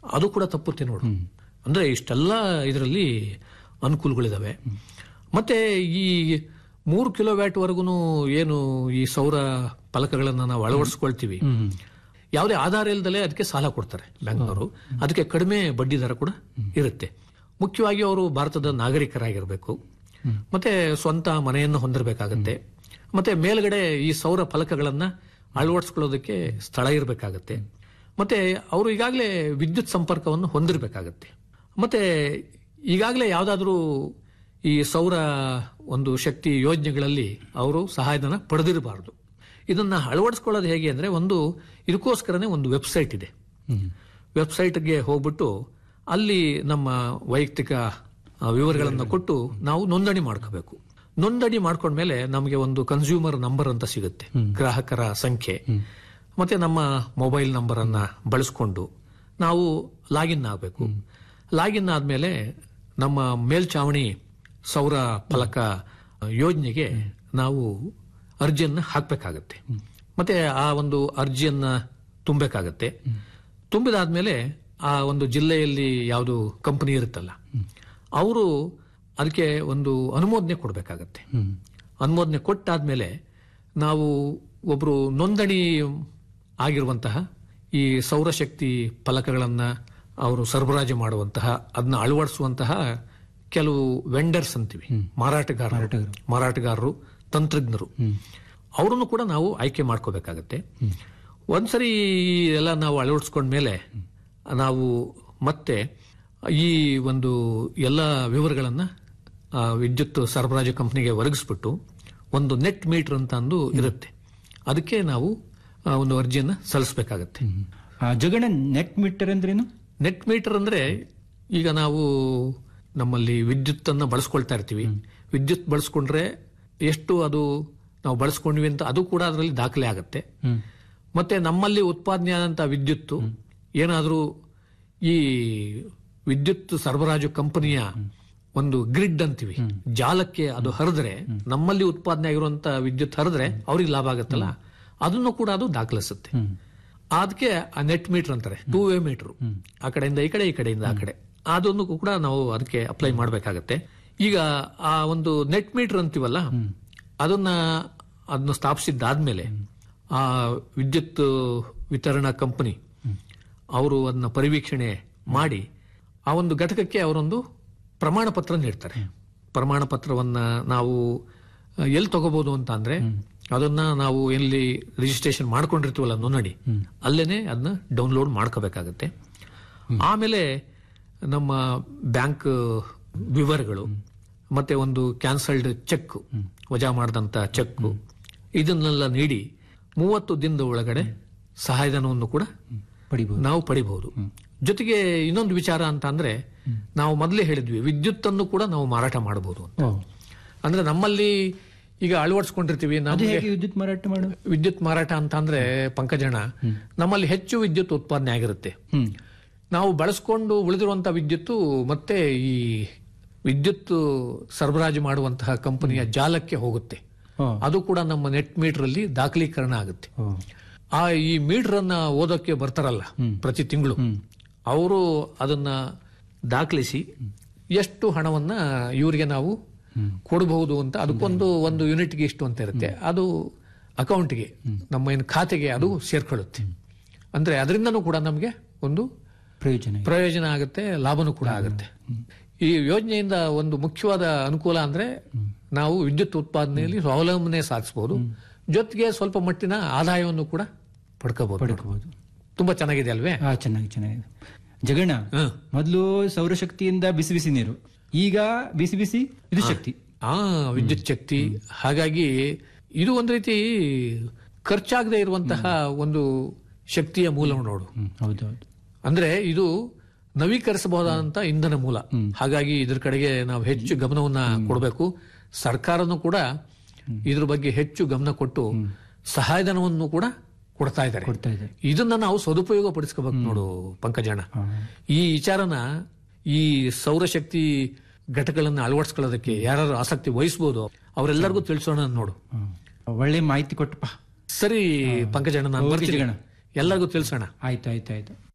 ಅದು ಕೂಡ ತಪ್ಪುತ್ತೆ ನೋಡು ಅಂದ್ರೆ ಇಷ್ಟೆಲ್ಲ ಇದರಲ್ಲಿ ಅನುಕೂಲಗಳಿದಾವೆ ಮತ್ತೆ ಈ ಮೂರು ಕಿಲೋವ್ಯಾಟ್ ವರೆಗೂ ಏನು ಈ ಸೌರ ಫಲಕಗಳನ್ನ ನಾವು ಅಳವಡಿಸ್ಕೊಳ್ತೀವಿ ಯಾವುದೇ ಆಧಾರ ಇಲ್ಲದಲೇ ಅದಕ್ಕೆ ಸಾಲ ಕೊಡ್ತಾರೆ ಬ್ಯಾಂಕ್ನವರು ಅದಕ್ಕೆ ಕಡಿಮೆ ಬಡ್ಡಿ ದರ ಕೂಡ ಇರುತ್ತೆ ಮುಖ್ಯವಾಗಿ ಅವರು ಭಾರತದ ನಾಗರಿಕರಾಗಿರಬೇಕು ಮತ್ತೆ ಸ್ವಂತ ಮನೆಯನ್ನು ಹೊಂದಿರಬೇಕಾಗತ್ತೆ ಮತ್ತೆ ಮೇಲ್ಗಡೆ ಈ ಸೌರ ಫಲಕಗಳನ್ನ ಅಳವಡಿಸ್ಕೊಳ್ಳೋದಕ್ಕೆ ಸ್ಥಳ ಇರಬೇಕಾಗತ್ತೆ ಮತ್ತೆ ಅವರು ಈಗಾಗಲೇ ವಿದ್ಯುತ್ ಸಂಪರ್ಕವನ್ನು ಹೊಂದಿರಬೇಕಾಗತ್ತೆ ಮತ್ತೆ ಈಗಾಗಲೇ ಯಾವುದಾದ್ರೂ ಈ ಸೌರ ಒಂದು ಶಕ್ತಿ ಯೋಜನೆಗಳಲ್ಲಿ ಅವರು ಸಹಾಯಧನ ಪಡೆದಿರಬಾರದು ಇದನ್ನ ಅಳವಡಿಸ್ಕೊಳ್ಳೋದು ಹೇಗೆ ಅಂದ್ರೆ ಒಂದು ಇದಕ್ಕೋಸ್ಕರನೇ ಒಂದು ವೆಬ್ಸೈಟ್ ಇದೆ ವೆಬ್ಸೈಟ್ಗೆ ಹೋಗ್ಬಿಟ್ಟು ಅಲ್ಲಿ ನಮ್ಮ ವೈಯಕ್ತಿಕ ಆ, ವಿವರಗಳನ್ನು ಕೊಟ್ಟು ನಾವು ನೋಂದಣಿ ಮಾಡ್ಕೋಬೇಕು ನೋಂದಣಿ ಮಾಡ್ಕೊಂಡ್ಮೇಲೆ ನಮಗೆ ಒಂದು ಕನ್ಸ್ಯೂಮರ್ ನಂಬರ್ ಅಂತ ಸಿಗುತ್ತೆ ಗ್ರಾಹಕರ ಸಂಖ್ಯೆ ಮತ್ತೆ ನಮ್ಮ ಮೊಬೈಲ್ ನಂಬರ್ ಅನ್ನ ಬಳಸ್ಕೊಂಡು ನಾವು ಲಾಗಿನ್ ಆಗಬೇಕು ಲಾಗಿನ್ ಆದ್ಮೇಲೆ ನಮ್ಮ ಮೇಲ್ಚಾವಣಿ ಸೌರ ಫಲಕ ಯೋಜನೆಗೆ ನಾವು ಅರ್ಜಿಯನ್ನ ಹಾಕ್ಬೇಕಾಗತ್ತೆ ಮತ್ತೆ ಆ ಒಂದು ಅರ್ಜಿಯನ್ನ ತುಂಬಬೇಕಾಗತ್ತೆ ತುಂಬಿದಾದ್ಮೇಲೆ ಆ ಒಂದು ಜಿಲ್ಲೆಯಲ್ಲಿ ಯಾವುದು ಕಂಪನಿ ಇರುತ್ತಲ್ಲ ಅವರು ಅದಕ್ಕೆ ಒಂದು ಅನುಮೋದನೆ ಕೊಡಬೇಕಾಗತ್ತೆ ಅನುಮೋದನೆ ಕೊಟ್ಟಾದ್ಮೇಲೆ ನಾವು ಒಬ್ರು ನೋಂದಣಿ ಆಗಿರುವಂತಹ ಈ ಸೌರಶಕ್ತಿ ಫಲಕಗಳನ್ನ ಅವರು ಸರಬರಾಜು ಮಾಡುವಂತಹ ಅದನ್ನ ಅಳವಡಿಸುವಂತಹ ಕೆಲವು ವೆಂಡರ್ಸ್ ಅಂತೀವಿ ಮಾರಾಟಗಾರರು ಮಾರಾಟಗಾರರು ತಂತ್ರಜ್ಞರು ಅವರನ್ನು ಕೂಡ ನಾವು ಆಯ್ಕೆ ಮಾಡ್ಕೋಬೇಕಾಗತ್ತೆ ಒಂದ್ಸರಿ ಈ ಎಲ್ಲ ನಾವು ಅಳವಡಿಸ್ಕೊಂಡ್ಮೇಲೆ ನಾವು ಮತ್ತೆ ಈ ಒಂದು ಎಲ್ಲ ವಿವರಗಳನ್ನ ಆ, ವಿದ್ಯುತ್ ಸರಬರಾಜು ಕಂಪನಿಗೆ ಒದಗಿಸ್ಬಿಟ್ಟು ಒಂದು ನೆಟ್ ಮೀಟರ್ ಅಂತ ಅಂದು ಇರುತ್ತೆ ಅದಕ್ಕೆ ನಾವು ಆ, ಒಂದು ಅರ್ಜಿಯನ್ನ ಸಲ್ಲಿಸಬೇಕಾಗತ್ತೆ ಆ, ಜಗಣ ನೆಟ್ ಮೀಟರ್ ಅಂದ್ರೇನು ನೆಟ್ ಮೀಟರ್ ಅಂದ್ರೆ ಈಗ ನಾವು ನಮ್ಮಲ್ಲಿ ವಿದ್ಯುತ್ ಅನ್ನ ಬಳಸ್ಕೊಳ್ತಾ ಇರ್ತೀವಿ ವಿದ್ಯುತ್ ಬಳಸ್ಕೊಂಡ್ರೆ ಎಷ್ಟು ಅದು ನಾವು ಬಳಸ್ಕೊಂಡ್ವಿ ಅಂತ ಅದು ಕೂಡ ಅದರಲ್ಲಿ ದಾಖಲೆ ಆಗುತ್ತೆ ಮತ್ತೆ ನಮ್ಮಲ್ಲಿ ಉತ್ಪಾದನೆ ಆದಂತ ವಿದ್ಯುತ್ತು ಏನಾದರೂ ಈ ವಿದ್ಯುತ್ ಸರಬರಾಜು ಕಂಪನಿಯ ಒಂದು ಗ್ರಿಡ್ ಅಂತೀವಿ ಜಾಲಕ್ಕೆ ಅದು ಹರಿದ್ರೆ ನಮ್ಮಲ್ಲಿ ಉತ್ಪಾದನೆ ಆಗಿರುವಂತ ವಿದ್ಯುತ್ ಹರಿದ್ರೆ ಅವ್ರಿಗೆ ಲಾಭ ಆಗುತ್ತಲ್ಲ ಅದನ್ನು ಕೂಡ ಅದು ದಾಖಲಿಸುತ್ತೆ ಅದಕ್ಕೆ ಆ ನೆಟ್ ಮೀಟರ್ ಅಂತಾರೆ ಟೂ ವೇ ಮೀಟರ್ ಆ ಕಡೆಯಿಂದ ಈ ಕಡೆ ಈ ಕಡೆಯಿಂದ ಆ ಕಡೆ ಅದನ್ನು ಕೂಡ ನಾವು ಅದಕ್ಕೆ ಅಪ್ಲೈ ಮಾಡಬೇಕಾಗತ್ತೆ ಈಗ ಆ ಒಂದು ನೆಟ್ ಮೀಟರ್ ಅಂತೀವಲ್ಲ ಅದನ್ನ ಅದನ್ನ ಸ್ಥಾಪಿಸಿದ್ದಾದ್ಮೇಲೆ ಆ ವಿದ್ಯುತ್ ವಿತರಣಾ ಕಂಪನಿ ಅವರು ಅದನ್ನ ಪರಿವೀಕ್ಷಣೆ ಮಾಡಿ ಆ ಒಂದು ಘಟಕಕ್ಕೆ ಅವರೊಂದು ಪ್ರಮಾಣ ಪತ್ರ ನೀಡ್ತಾರೆ ಪ್ರಮಾಣ ಪತ್ರವನ್ನ ನಾವು ಎಲ್ಲಿ ತಗೋಬಹುದು ಅಂತ ಅಂದ್ರೆ ಅದನ್ನ ನಾವು ಎಲ್ಲಿ ರಿಜಿಸ್ಟ್ರೇಷನ್ ಮಾಡ್ಕೊಂಡಿರ್ತೀವಲ್ಲ ನೋಂದಣಿ ಅಲ್ಲೇನೆ ಅದನ್ನ ಡೌನ್ಲೋಡ್ ಮಾಡ್ಕೋಬೇಕಾಗತ್ತೆ ಆಮೇಲೆ ನಮ್ಮ ಬ್ಯಾಂಕ್ ವಿವರಗಳು ಮತ್ತೆ ಒಂದು ಕ್ಯಾನ್ಸಲ್ಡ್ ಚೆಕ್ ವಜಾ ಮಾಡಿದಂತ ಚೆಕ್ ಇದನ್ನೆಲ್ಲ ನೀಡಿ ಮೂವತ್ತು ದಿನದ ಒಳಗಡೆ ಸಹಾಯಧನವನ್ನು ಕೂಡ ಪಡಿಬಹುದು ನಾವು ಪಡಿಬಹುದು ಜೊತೆಗೆ ಇನ್ನೊಂದು ವಿಚಾರ ಅಂತ ಅಂದ್ರೆ ನಾವು ಮೊದಲೇ ಹೇಳಿದ್ವಿ ವಿದ್ಯುತ್ ಅನ್ನು ಕೂಡ ನಾವು ಮಾರಾಟ ಮಾಡಬಹುದು ಅಂತ ಓ, ಅಂದ್ರೆ ನಮ್ಮಲ್ಲಿ ಈಗ ಅಳವಡಿಸ್ಕೊಂಡಿರ್ತೀವಿ ಅದು ನಮಗೆ ಹೇಗೆ ವಿದ್ಯುತ್ ಮಾರಾಟ ಮಾಡು ವಿದ್ಯುತ್ ಮಾರಾಟ ಅಂತ ಅಂದ್ರೆ ಪಂಕಜಣ ನಮ್ಮಲ್ಲಿ ಹೆಚ್ಚು ವಿದ್ಯುತ್ ಉತ್ಪಾದನೆ ಆಗಿರುತ್ತೆ ಹ್ಮ್ ನಾವು ಬಳಸ್ಕೊಂಡು ಉಳಿದಿರುವಂತಹ ವಿದ್ಯುತ್ತು ಮತ್ತೆ ಈ ವಿದ್ಯುತ್ ಸರಬರಾಜು ಮಾಡುವಂತಹ ಕಂಪನಿಯ ಜಾಲಕ್ಕೆ ಹೋಗುತ್ತೆ ಓ, ಅದು ಕೂಡ ನಮ್ಮ ನೆಟ್ ಮೀಟರ್ ಅಲ್ಲಿ ದಾಖಲೀಕರಣ ಆಗುತ್ತೆ ಓ, ಆ ಈ ಮೀಟರ್ ಅನ್ನ ಓದೋಕೆ ಬರ್ತಾರಲ್ಲ ಪ್ರತಿ ತಿಂಗಳು ಅವರು ಅದನ್ನ ದಾಖಲಿಸಿ ಎಷ್ಟು ಹಣವನ್ನ ಇವರಿಗೆ ನಾವು ಕೊಡಬಹುದು ಅಂತ ಅದಕ್ಕೊಂದು ಒಂದು ಯೂನಿಟ್ಗೆ ಇಷ್ಟು ಅಂತ ಇರುತ್ತೆ ಅದು ಅಕೌಂಟ್ಗೆ ನಮ್ಮ ಏನು ಖಾತೆಗೆ ಅದು ಸೇರ್ಕೊಳ್ಳುತ್ತೆ ಅಂದ್ರೆ ಅದರಿಂದನೂ ಕೂಡ ನಮಗೆ ಒಂದು ಪ್ರಯೋಜನ ಇದೆ. ಪ್ರಯೋಜನ ಆಗುತ್ತೆ ಲಾಭನೂ ಕೂಡ ಆಗುತ್ತೆ ಈ ಯೋಜನೆಯಿಂದ ಒಂದು ಮುಖ್ಯವಾದ ಅನುಕೂಲ ಅಂದ್ರೆ ನಾವು ವಿದ್ಯುತ್ ಉತ್ಪಾದನೆಯಲ್ಲಿ ಸ್ವಾವಲಂಬನೆ ಸಾಧಿಸಬಹುದು ಜೊತೆಗೆ ಸ್ವಲ್ಪ ಮಟ್ಟಿನ ಆದಾಯವನ್ನು ಕೂಡ ಪಡ್ಕೋಬಹುದು ಪಡ್ಕೋಬಹುದು ತುಂಬಾ ಚೆನ್ನಾಗಿದೆ ಅಲ್ವೇ ಹಾ ಚೆನ್ನಾಗಿ ಚೆನ್ನಾಗಿದೆ ಜಗಣ್ಣ ಹ್ಮ್. ಮೊದಲು ಸೌರಶಕ್ತಿಯಿಂದ ಬಿಸಿ ಬಿಸಿ ನೀರು ಈಗ ಬಿಸಿ ಬಿಸಿ ಇದು ಶಕ್ತಿ ಆ ವಿದ್ಯುತ್ ಶಕ್ತಿ ಹಾಗಾಗಿ ಇದು ಒಂದು ರೀತಿ ಖರ್ಚಾಗದೆ ಇರುವಂತಹ ಒಂದು ಶಕ್ತಿಯ ಮೂಲ ನೋಡು ಹ್ಮ್, ಹೌದೌದು ಅಂದ್ರೆ ಇದು ನವೀಕರಿಸಬಹುದಾದಂತ ಇಂಧನ ಮೂಲ ಹಾಗಾಗಿ ಇದ್ರ ಕಡೆಗೆ ನಾವು ಹೆಚ್ಚು ಗಮನವನ್ನ ಕೊಡಬೇಕು ಸರ್ಕಾರನೂ ಕೂಡ ಇದ್ರ ಬಗ್ಗೆ ಹೆಚ್ಚು ಗಮನ ಕೊಟ್ಟು ಸಹಾಯಧನವನ್ನು ಕೂಡ ಕೊಡ್ತಾ ಇದ್ದಾರೆ ಕೊಡ್ತಾ ಇದೆ ಇದನ್ನ ನಾವು ಸದುಪಯೋಗ ಪಡಿಸ್ಕೋಬೇಕು ನೋಡು ಪಂಕಜಣ್ಣ ಈ ವಿಚಾರನ ಈ ಸೌರಶಕ್ತಿ ಘಟಕಗಳನ್ನ ಅಳವಡಿಸ್ಕೊಳ್ಳೋದಕ್ಕೆ ಯಾರು ಆಸಕ್ತಿ ವಹಿಸಬಹುದು ಅವರೆಲ್ಲರಿಗೂ ತಿಳಿಸೋಣ ನೋಡು ಹ್ಮ್. ಒಳ್ಳೆ ಮಾಹಿತಿ ಕೊಟ್ಟಪ್ಪ ಸರಿ ಪಂಕಜಣ್ಣ ನಾನು ಓಕೆ ಬರ್ತೀನಿ ಜಗಣ್ಣ. ಎಲ್ಲರಿಗೂ ತಿಳಿಸೋಣ ಆಯ್ತು ಆಯ್ತು ಆಯ್ತು